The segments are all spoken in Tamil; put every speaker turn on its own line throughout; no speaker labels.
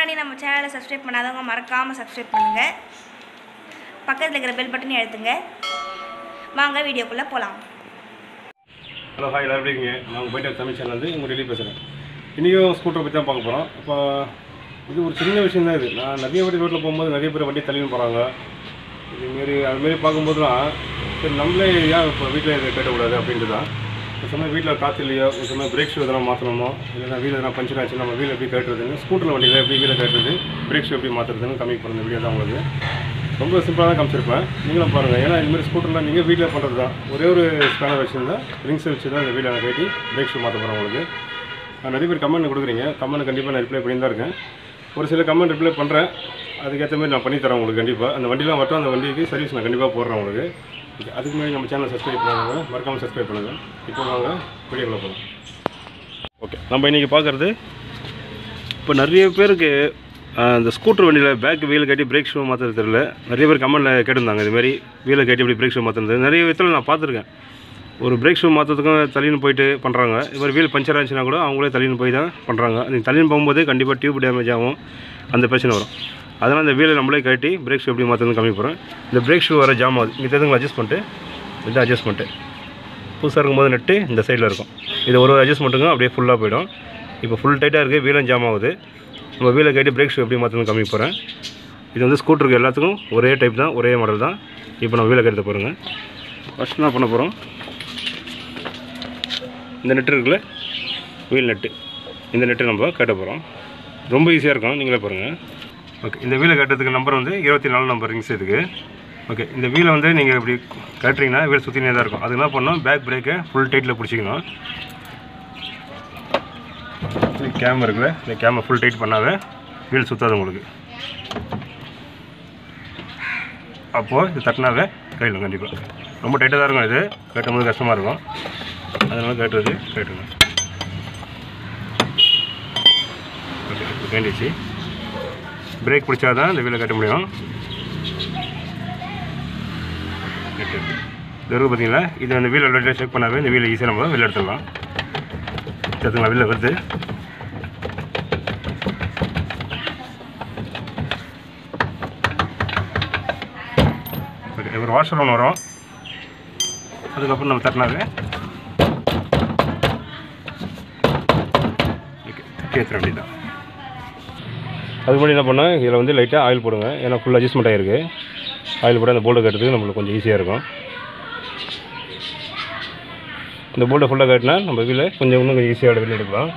முன்னாடி நம்ம சேனலை சப்ஸ்கிரைப் பண்ணாதவங்க மறக்காமல் சப்ஸ்கிரைப் பண்ணுங்கள் பக்கத்தில் இருக்கிற பெல் பட்டனை அழுத்துங்க வாங்க வீடியோக்குள்ளே போகலாம்
ஹலோ ஹாய் எல்லாரும் எப்படி இருக்கீங்க நான் உங்கள் போயிட்டு தமிழ் சேனல் உங்கள் டெல்லி பேசுகிறேன் இன்றைக்கும் ஸ்கூட்டரை பற்றி தான் பார்க்க போகிறோம் இப்போ இது ஒரு சின்ன விஷயம் தான் இது நான் நிறைய வாட்டி ரோட்டில் போகும்போது நிறைய பேர் வண்டி தள்ளின்னு போகிறாங்க இதுமாரி அதுமாரி பார்க்கும்போதுலாம் சரி நம்மளே ஏன் இப்போ வீட்டில் இதை கேட்டக்கூடாது அப்படின்ட்டு தான் ஒரு சமயம் வீட்டில் காற்று இல்லையோ ஒரு சமயம் பிரேக் ஷூ எதனா மாற்றணுமோ இல்லைனா வீல் எதனா பஞ்சர் ஆச்சு நம்ம வீல் எப்படி கேட்டுறதுன்னு ஸ்கூட்டரில் வண்டியில் எப்படி வீலை கேட்டுறது பிரேக் ஷூ எப்படி மாற்றுறதுன்னு கம்மி பண்ணுற வீடியோ தான் உங்களுக்கு ரொம்ப சிம்பிளாக தான் காமிச்சிருப்பேன் நீங்களும் பாருங்கள் ஏன்னா இந்த மாதிரி ஸ்கூட்டர்லாம் நீங்கள் வீட்டில் பண்ணுறது தான் ஒரே ஒரு ஸ்பேனர் வச்சுருந்தா ரிங்ஸ் வச்சு தான் இந்த வீலை நான் கட்டி பிரேக் ஷூ மாற்ற போகிறேன் உங்களுக்கு நான் நிறைய பேர் கமெண்ட் கொடுக்குறீங்க கமெண்ட் கண்டிப்பாக நான் ரிப்ளை பண்ணி தான் இருக்கேன் ஒரு சில கமெண்ட் ரிப்ளை பண்ணுறேன் அதுக்கேற்ற மாதிரி நான் பண்ணி தரேன் உங்களுக்கு கண்டிப்பாக அந்த வண்டிலாம் மட்டும் அந்த வண்டிக்கு சர்வீஸ் நான் கண்டிப்பாக போடுறேன் உங்களுக்கு Okay, அதுக்கு முன்னாடி நம்ம சேனல் சப்ஸ்கிரைப் பண்ணுங்க மறக்காமல் சப்ஸ்கிரைப் பண்ணுங்கள் இப்போ வாங்க வீடியோக்குள்ள போகலாம் ஓகே நம்ம இன்றைக்கி பார்க்குறது இப்போ நிறைய பேருக்கு ஆஹ், இந்த ஸ்கூட்டர் வண்டியில் பேக் வீல் கட்டி பிரேக் ஷூ மாற்றுறது தெரியல நிறைய பேர் கமெண்ட்டில் கேட்டிருந்தாங்க இதுமாரி வீலை கட்டி இப்படி பிரேக் ஷூ மாற்றுறது நிறைய விதத்தில் நான் பார்த்துருக்கேன் ஒரு பிரேக் ஷூ மாற்றுறதுக்கும் தள்ளின்னு போயிட்டு பண்ணுறாங்க இது மாதிரி வீல் பஞ்சர் ஆச்சுன்னா கூட அவங்களே தள்ளின்னு போய் தான் பண்ணுறாங்க நீங்கள் தள்ளின்னு போகும்போது கண்டிப்பாக டியூப் டேமேஜ் ஆகும் அந்த பிரச்சனை வரும் அதனால் இந்த வீலை நம்மளே கட்டி பிரேக் ஷூ எப்படி மாற்றுறது கம்மி போகிறேன் இந்த பிரேக் ஷூ வர ஜாம் ஆகுது இந்த இதுங்களை அட்ஜஸ்ட் பண்ணிட்டு இது அட்ஜஸ்ட்மெண்ட்டு புதுசாக இருக்கும்போது நெட்டு இந்த சைடில் இருக்கும் இது ஒரு ஒரு அட்ஜஸ்ட்மெண்ட்டுங்க அப்படியே ஃபுல்லாக போயிடும் இப்போ ஃபுல் டைட்டாக இருக்குது வீலும் ஜாம் ஆகுது நம்ம வீலை கட்டி பிரேக் ஷூ எப்படி மாற்றணும் கம்மி போகிறேன் இது வந்து ஸ்கூட்டருக்கு எல்லாத்துக்கும் ஒரே டைப் தான் ஒரே மாடல் தான் இப்போ நம்ம வீலை கட்ட போகிறோங்க ஃபஸ்ட் என்ன பண்ண போகிறோம் இந்த நெட்டு இருக்குல்ல வீல் நெட்டு இந்த நெட்டு நம்ம கட்ட போகிறோம் ரொம்ப ஈஸியாக இருக்கும் நீங்களே பாருங்கள் ஓகே இந்த வீலை கட்டுறதுக்கு நம்பர் வந்து இருபத்தி நாலு நம்பர் ரிங்ஸ் இதுக்கு ஓகே இந்த வீலை வந்து நீங்கள் இப்படி கட்டுறீங்கன்னா வீல் சுற்றினே தான் இருக்கும் அதுக்கு என்ன பண்ணணும் பேக் பிரேக்கை ஃபுல் டைட்டில் பிடிச்சிக்கணும் இந்த கேம் இருக்குல்ல இந்த கேமை ஃபுல் டைட் பண்ணாவே வீல் சுற்றாது உங்களுக்கு அப்போது இது தட்டினாவே கையில் கண்டிப்பாக ரொம்ப டைட்டாக தான் இருக்கும் இது கட்டும்போது கஷ்டமாக இருக்கும் அதனால கட்டுறது கட்டுங்க ஓகே இப்போ வேண்டிச்சு பிரேக் பிடிச்சா தான் இந்த வீலை கட்ட முடியும் நெட்டு இருக்கு. இது இருக்குது பார்த்தீங்களா இது அந்த வீல் வெளில செக் பண்ணாவே இந்த வீலை ஈஸியாக நம்ம வெளில எடுத்துடலாம் எடுத்துக்கலாம் வெளில வருது ஓகே ஒரு வாஷர் ஒன்று வரும் அதுக்கப்புறம் நம்ம தட்டினாவே கேத்துற வேண்டியதான் அதுக்கு முன்னாடி என்ன பண்ணால் இதில் வந்து லைட்டாக ஆயில் போடுங்க ஏன்னா ஃபுல் அட்ஜஸ்ட்மெண்ட் ஆகிருக்கு ஆயில் போட அந்த போல்டை கட்டுறதுக்கு நம்மளுக்கு கொஞ்சம் ஈஸியாக இருக்கும் இந்த போல்டை ஃபுல்லாக கட்டினா நம்ம வீல கொஞ்சம் இன்னும் கொஞ்சம் ஈஸியாக வெளியே எடுக்கலாம்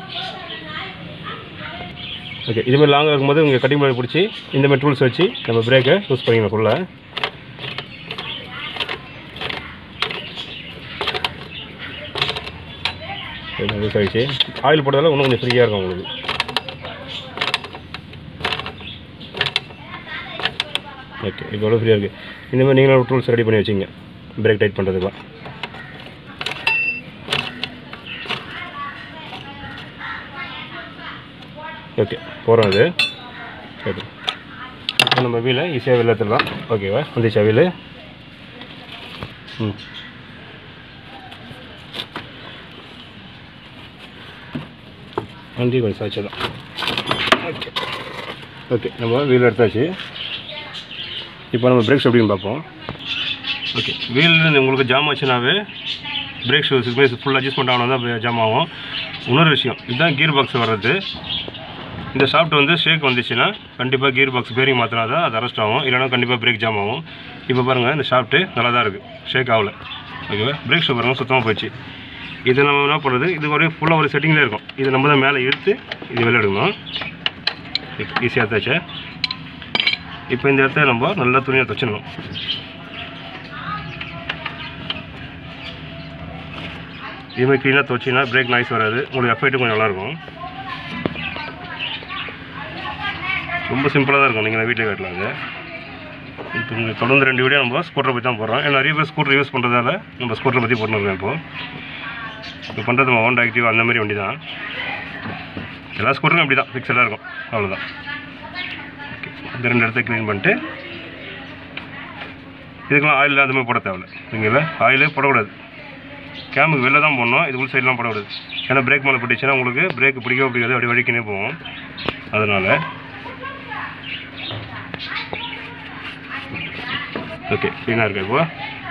ஓகே இதுமாதிரி லாங்காக இருக்கும்போது இங்கே கட்டிங் பிளேட் பிடிச்சி இந்த மாதிரி டூல்ஸ் வச்சு நம்ம பிரேக்கை யூஸ் பண்ணிக்கணும் ஃபுல்லாக யூஸ் ஆகிடுச்சு ஆயில் போட்டதால இன்னும் கொஞ்சம் ஃப்ரீயாக இருக்கும் உங்களுக்கு ஓகே இப்போ எவ்வளோ ஃப்ரீயாக இருக்குது இந்த மாதிரி நீங்களும் டூல்ஸ் ரெடி பண்ணி வச்சிங்க பிரேக் டைட் பண்ணுறதுக்குலாம் ஓகே போகிறோம் அது சரி இப்போ நம்ம வீலை ஈஸியாக வெளில எடுத்துடலாம் ஓகேவா வந்துச்சா வீல் ம் வண்டி கொஞ்சம் சாய்ச்சி தான் ஓகே ஓகே நம்ம வீல் எடுத்தாச்சு இப்போ நம்ம பிரேக் ஷூ எப்படின்னு பார்ப்போம் ஓகே வீல் உங்களுக்கு ஜாம் ஆச்சுனாவே பிரேக் ஷூ ஃபுல் அட்ஜஸ்ட்மெண்ட் ஆகணும் தான் ஜாம் ஆகும் இன்னொரு விஷயம் இதுதான் கீர் பாக்ஸ் வர்றது இந்த ஷாஃப்ட் வந்து ஷேக் வந்துச்சுன்னா கண்டிப்பாக கீர் பாக்ஸ் பேரிங் மாற்றினா தான் அது அரெஸ்ட் ஆகும் இல்லைனா கண்டிப்பாக பிரேக் ஜாம் ஆகும் இப்போ பாருங்கள் இந்த ஷாஃப்ட்டு நல்லா தான் இருக்குது ஷேக் ஆகல ஓகேவா பிரேக் ஷூ பாருங்கள் சுத்தமாக போயிடுச்சு இது நம்ம என்ன பண்ணுறது இது ஒரே ஃபுல்லாக ஒரு செட்டிங்லேயே இருக்கும் இது நம்ம தான் மேலே இழுத்து இது வெளில எடுக்கணும் ஈஸியாக தாச்சே இப்போ இந்த இடத்த நம்ம நல்லா துணியை தைச்சிடணும் இதுமாதிரி க்ளீனாக துவச்சிங்கன்னா பிரேக் நாய்ஸ் வராது உங்களுக்கு எஃபெக்ட்டும் கொஞ்சம் நல்லாயிருக்கும் ரொம்ப சிம்பிளாக தான் இருக்கும் நீங்கள் வீட்டில் கட்டலாம் அது இப்போ இங்கே தொடர்ந்து ரெண்டு வீடியோ நம்ம ஸ்கூட்டரை பற்றி தான் போடுறோம் ஏன்னா நிறைய பேர் ஸ்கூட்டர் யூஸ் பண்ணுறதால நம்ம ஸ்கூட்டரை பற்றி போட்டுருக்கோம் இப்போது இப்போ பண்ணுறது நம்ம ஹோண்டா ஆக்டிவ் அந்த மாதிரி வண்டி தான் எல்லா ஸ்கூட்டரும் அப்படி தான் ஃபிக்ஸடாக இருக்கும் அவ்வளோதான் ஓகே இந்த ரெண்டு இடத்த க்ளீன் பண்ணிட்டு இதுக்கெல்லாம் ஆயில் இல்லாத மாதிரி போட தேவையில்ல சரிங்களா ஆயிலே போடக்கூடாது கேமுக்கு வெளில தான் போடணும் இது உள் சைட்லாம் போடக்கூடாது ஏன்னா பிரேக் மேலே போட்டுச்சுன்னா உங்களுக்கு பிரேக் பிடிக்கவே பிடிக்காது அப்படி வழிக்கினே போகும் அதனால் ஓகே க்ளீனாக இருக்கு இப்போ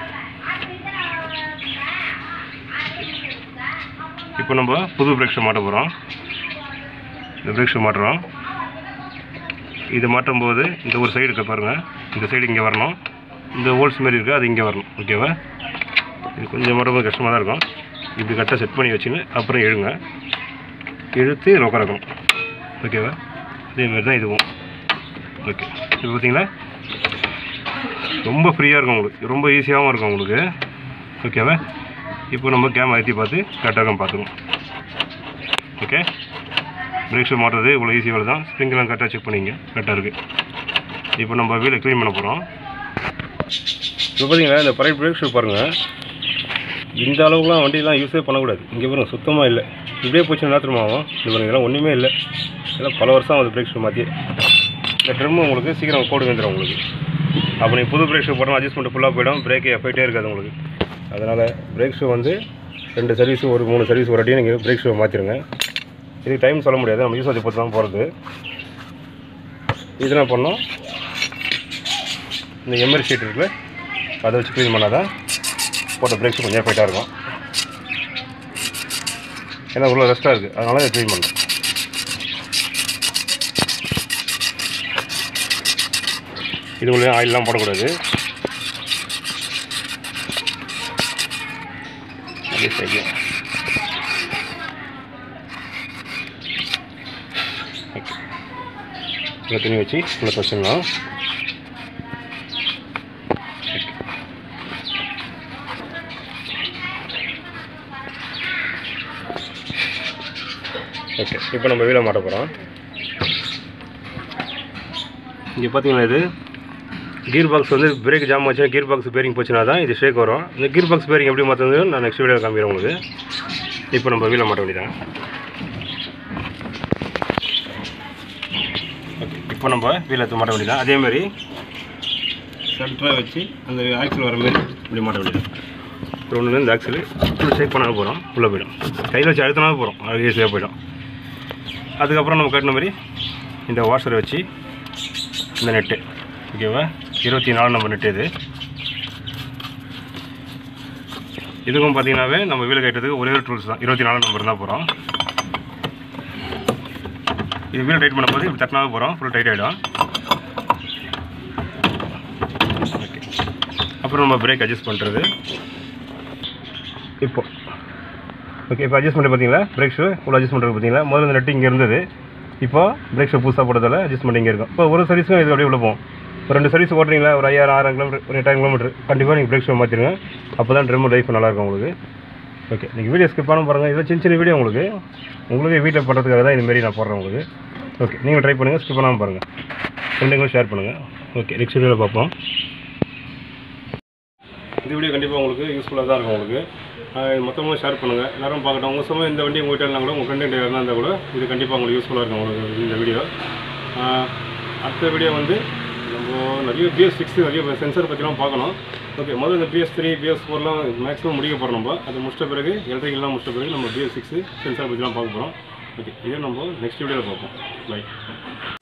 இப்போ நம்ம புது பிரேக் ஷூ மாட்ட போகிறோம் இந்த பிரேக் ஷூ மாட்டுறோம் இது மாட்டும் போது இந்த ஒரு சைடு இருக்க பாருங்கள் இந்த சைடு இங்கே வரணும் இந்த ஹோல்ஸ் மாதிரி இருக்குது அது இங்கே வரணும் ஓகேவா இது கொஞ்சம் மாட்டும் கஷ்டமாக தான் இருக்கும் இப்படி கரெக்டாக செட் பண்ணி வச்சுங்க அப்புறம் எழுங்க இழுத்து இதில் உட்காரக்கணும் ஓகேவா இதே மாதிரி தான் இதுவும் ஓகே இப்போ பார்த்தீங்களா ரொம்ப ஃப்ரீயாக இருக்கும் உங்களுக்கு ரொம்ப ஈஸியாகவும் இருக்கும் உங்களுக்கு ஓகேவா இப்போ நம்ம கேம் அழுத்தி பார்த்து கரெக்டாக இருக்கும் பார்த்துக்கணும் ஓகே பிரேக் ஷூ மாட்டுறது இவ்வளோ ஈஸி வேலை தான் ஸ்ப்ரிங்லாம் கரெக்டாக செக் பண்ணிங்க கரெக்டாக இருக்குது இப்போ நம்ம வீலை க்ளீன் பண்ண போகிறோம் இப்போ பார்த்தீங்களா இந்த பழைய பிரேக் ஷூ பாருங்கள் இந்த அளவுக்குலாம் வண்டிலாம் யூஸே பண்ணக்கூடாது இங்கே பாருங்க சுத்தமாக இல்லை இப்படியே போச்சு நேரத்தில் ஆகும் இது பாருங்க இதெல்லாம் ஒன்றுமே இல்லை இதெல்லாம் பல வருஷம் ஆகுது பிரேக் ஷூ மாற்றி இந்த ட்ரிம்மு உங்களுக்கு சீக்கிரம் கோடு வந்துடும் உங்களுக்கு அப்போ நீங்கள் புது பிரேக் ஷூ போட்டோம் அட்ஜஸ்ட்மெண்ட் ஃபுல்லாக போயிடும் பிரேக் எஃபெக்டே இருக்காது உங்களுக்கு அதனால் பிரேக் ஷூ வந்து ரெண்டு சர்வீஸ் ஒரு மூணு சர்வீஸ் ஒரு அடியும் நீங்கள் பிரேக் ஷூ மாற்றிடுங்க இதுக்கு டைம் சொல்ல முடியாது நம்ம யூஸ் வச்சு பொறுத்து தான் போகிறது இதெல்லாம் பண்ணோம் இந்த எம்எல் ஷீட் இருக்குல்ல அதை வச்சு க்ளீன் பண்ணால் தான் போட்ட பிரேக்ஸ் கொஞ்சம் எஃபெக்டாக இருக்கும் ஏன்னா உள்ள ரெஸ்ட்டாக இருக்குது அதனால இதை க்ளீன் பண்ணுறேன் இது உள்ள ஆயிலெலாம் போடக்கூடாது அப்படியே செய்யும் ஓகே இதில் துணி வச்சு உள்ள துவச்சிடலாம் ஓகே இப்போ நம்ம வீலை மாட்ட போகிறோம் இங்கே பார்த்தீங்களா இது கீர் பாக்ஸ் வந்து பிரேக் ஜாம் ஆச்சுன்னா கீர் பாக்ஸ் பேரிங் போச்சுனா தான் இது ஷேக் வரும் இந்த கீர் பாக்ஸ் பேரிங் எப்படி மாற்றுறது நான் நெக்ஸ்ட் வீடியோ காமிக்கிறேன் உங்களுக்கு இப்போ நம்ம வீலை மாட்ட வேண்டியதான் ஓகே இப்போ நம்ம வீலை எடுத்து மாட்ட வேண்டியதான் அதே மாதிரி சென்டராக வச்சு அந்த ஆக்சில் வர மாதிரி இப்படி மாட்ட வேண்டியது அப்புறம் ஒன்று இந்த ஆக்சில் இப்படி ஷேக் பண்ணால் போகிறோம் உள்ளே போயிடும் கையில் வச்சு அழுத்தினா போகிறோம் அது ஈஸியாக போயிடும் அதுக்கப்புறம் நம்ம கட்டின மாதிரி இந்த வாஷரை வச்சு இந்த நெட்டு ஓகேவா இருபத்தி நாலு நம்பர் நெட்டு இது இதுக்கும் பார்த்தீங்கன்னாவே நம்ம வீடு கட்டுறதுக்கு ஒரே ஒரு டூல்ஸ் தான் இருபத்தி நாலு நம்பர் தான் போகிறோம் இது வீல் டைட் பண்ணும்போது இப்படி தட்டினாவே போகிறோம் ஃபுல் டைட் ஆகிடும் ஓகே அப்புறம் நம்ம பிரேக் அட்ஜஸ்ட் பண்ணுறது இப்போ ஓகே இப்போ அட்ஜஸ்ட்மெண்ட் பார்த்தீங்களா பிரேக் ஷூ ஃபுல் அட்ஜஸ்ட்மெண்ட் பார்த்தீங்களா முதல்ல இந்த நெட்டு இங்கே இருந்தது இப்போ பிரேக் ஷூ புதுசாக போட்டதால் அட்ஜஸ்ட்மெண்ட் இங்கே இருக்கும் இப்போ ஒரு சர்வீஸும் இது அப்படியே உள்ள போகும் ஒரு ரெண்டு சர்வீஸ் ஓட்டுறீங்களா ஒரு ஐயாயிரம் ஆறாயிரம் கிலோமீட்டர் ஒரு எட்டாயிரம் கிலோமீட்டர் கண்டிப்பாக நீங்கள் பிரேக் ஷூ மாற்றிடுங்க அப்போ தான் ட்ரிம் லைஃப் நல்லாயிருக்கும் உங்களுக்கு ஓகே நீங்கள் வீடியோ ஸ்கிப் பண்ண பாருங்கள் இதில் சின்ன சின்ன வீடியோ உங்களுக்கு உங்களுக்கு வீட்டில் பண்ணுறதுக்காக தான் இதுமாரி நான் போடுறேன் உங்களுக்கு ஓகே நீங்கள் ட்ரை பண்ணுங்கள் ஸ்கிப் பண்ணாமல் பாருங்கள் ஃப்ரெண்டுங்களும் ஷேர் பண்ணுங்கள் ஓகே நெக்ஸ்ட் வீடியோவில் பார்ப்போம் இந்த வீடியோ கண்டிப்பாக உங்களுக்கு யூஸ்ஃபுல்லாக தான் இருக்கும் உங்களுக்கு மொத்தமாக ஷேர் பண்ணுங்கள் எல்லாரும் பார்க்கட்டும் உங்கள் சமயம் இந்த வண்டி உங்கள்கிட்ட இருந்தால் கூட உங்கள் ஃப்ரெண்டு இருந்தால் இருந்தால் கூட இது கண்டிப்பாக உங்களுக்கு யூஸ்ஃபுல்லாக இருக்கும் உங்களுக்கு இந்த வீடியோ ஆஹ் அடுத்த வீடியோ வந்து நம்ம நிறைய பிஎஸ் சிக்ஸ் நிறைய சென்சார் பற்றிலாம் பார்க்கணும் ஓகே முதல்ல இந்த பிஎஸ் த்ரீ பிஎஸ் ஃபோர்லாம் மேக்ஸிமம் முடிக்க போகிறோம் நம்ம அது முடிச்சிட்ட பிறகு எலக்ட்ரிக்கெல்லாம் முடிச்சிட்ட பிறகு நம்ம பிஎஸ் சிக்ஸ் சென்சார் பற்றிலாம் பார்க்க போகிறோம் ஓகே இதே நம்ம நெக்ஸ்ட் வீடியோவில் பார்ப்போம் பை